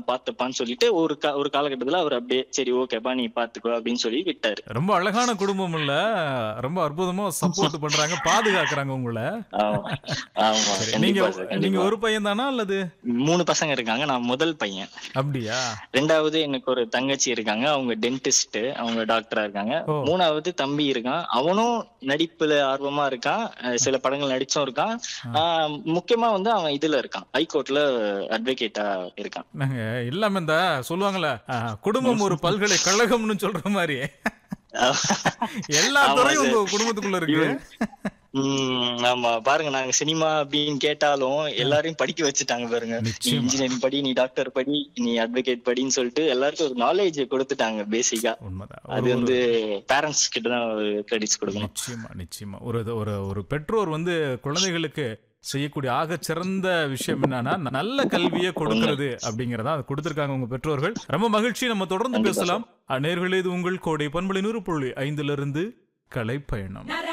பாத்துப்பான்னு சொல்லிட்டு ஒரு கா- ஒரு காலகட்டத்துல அவர் அப்படியே சரி ஓகேப்பா நீ பாத்துக்கோ அப்படின்னு சொல்லி விட்டாரு ரொம்ப அழகான குடும்பம் இல்ல ரொம்ப அற்புதமா சப்போர்ட் பண்றாங்க பாதுகாக்கறாங்க உங்களை ஆமா ஆமா சரி, நீங்க கண்டிப்பா சார் நீங்க கண்டிப்பா ஒரு பையன் தானா அல்லது மூணு பசங்க இருக்காங்க நான் முதல் பையன் அப்படியா ரெண்டாவது எனக்கு ஒரு தங்கச்சி இருக்காங்க அவங்க டென்டிஸ்ட் அவங்க டாக்டரா இருக்காங்க ஓ. மூணாவது தம்பி இருக்கான் அவனும் நடிப்புல ஆர்வமா இருக்கான் அஹ் சில படங்கள் நடிச்சும் இருக்கான் ஆஹ் முக்கியமா வந்து அவன் இதுல இருக்கான் ஹைகோர்ட்ல அட்வொகேட்டா இருக்கான் நாங்க இல்லாம இந்த சொல்லுவாங்கல்ல ஆ, குடும்பம் ஒரு பல்கலைக்கழகம்னு சொல்ற மாதிரி எல்லா ஆமா துறையும் சார். உங்க குடும்பத்துக்குள்ள இருக்கு இவன் உம் ஆமா பாருங்க நாங்க சினிமா அப்படின்னு கேட்டாலும் எல்லாரையும் படிக்க வச்சுட்டாங்க பாருங்க நீ நிச்சயமா. இன்ஜினியரிங் படி நீ டாக்டர் படி நீ அட்வொகேட் படின்னு சொல்லிட்டு எல்லாருக்கும் ஒரு நாலேஜ் கொடுத்துட்டாங்க பேசிக்கா உண்மைதான் அது ஒரு- ஒரு- வந்து பேரண்ட்ஸ் கிட்ட தான் கிரெடிட்ஸ் கொடுக்கணும் நிச்சயமா நிச்சயமா ஒரு ஒரு ஒரு பெற்றோர் வந்து குழந்தைகளுக்கு செய்யக்கூடிய ஆகச் சிறந்த விஷயம் என்னன்னா நல்ல கல்வியை கொடுக்கிறது அப்படிங்கறதா அது கொடுத்திருக்காங்க உங்க பெற்றோர்கள் ரொம்ப மகிழ்ச்சி நம்ம தொடர்ந்து கண்டிப்பா பேசலாம் நேர்களே இது உங்கள் கோடை பண்பலை நூறு புள்ளி ஐந்துல இருந்து கலை பயணம்